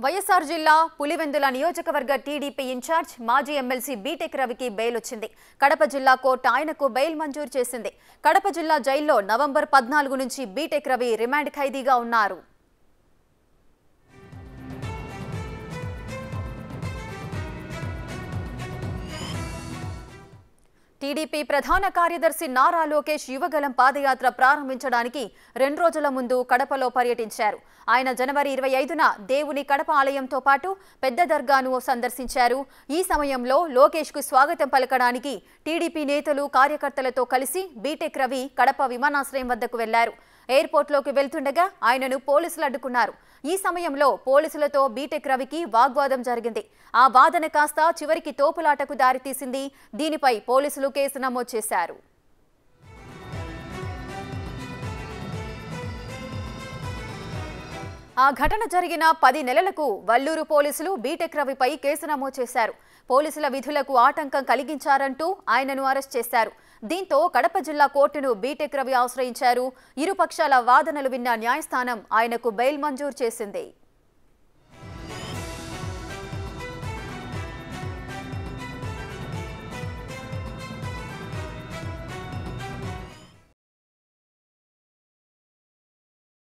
వైఎస్ఆర్ జిల్లా పులివెందుల నియోజకవర్గ TDP in charge మాజీ ఎమ్మెల్సీ బీటెక్ రవికి బెయిల్ వచ్చింది కడప జిల్లా కోర్టు ఆయనకు బెయిల్ మంజూరు చేసింది కడప జిల్లా జైల్లో నవంబర్ పద్నాలుగు నుంచి బీటెక్ రవి రిమాండ్ ఖైదీగా ఉన్నారు టీడీపీ ప్రధాన కార్యదర్శి నారా లోకేష్ యువగలం పాదయాత్ర ప్రారంభించడానికి రెండు రోజుల ముందు కడపలో పర్యటించారు ఆయన జనవరి ఇరవై ఐదున దేవుని కడప ఆలయంతో పాటు పెద్ద దర్గాను సందర్శించారు ఈ సమయంలో లోకేష్ కు స్వాగతం పలకడానికి టీడీపీ నేతలు కార్యకర్తలతో కలిసి బీటెక్ రవి కడప విమానాశ్రయం వద్దకు వెళ్లారు ఎయిర్పోర్ట్లోకి వెళ్తుండగా ఆయనను పోలీసులు అడ్డుకున్నారు ఈ సమయంలో పోలీసులతో బీటెక్ రవికి వాగ్వాదం జరిగింది ఆ వాదన కాస్త చివరికి తోపులాటకు దారితీసింది దీనిపై పోలీసులు కేసు నమోదు చేశారు ఆ ఘటన జరిగిన పది నెలలకు వల్లూరు పోలీసులు బీటెక్ రవిపై కేసు నమోదు చేశారు పోలీసుల విధులకు ఆటంకం కలిగించారంటూ ఆయనను అరెస్ట్ చేశారు దీంతో కడప జిల్లా కోర్టును బీటెక్ రవి ఆశ్రయించారు ఇరుపక్షాల వాదనలు విన్న న్యాయస్థానం ఆయనకు బెయిల్ మంజూరు చేసింది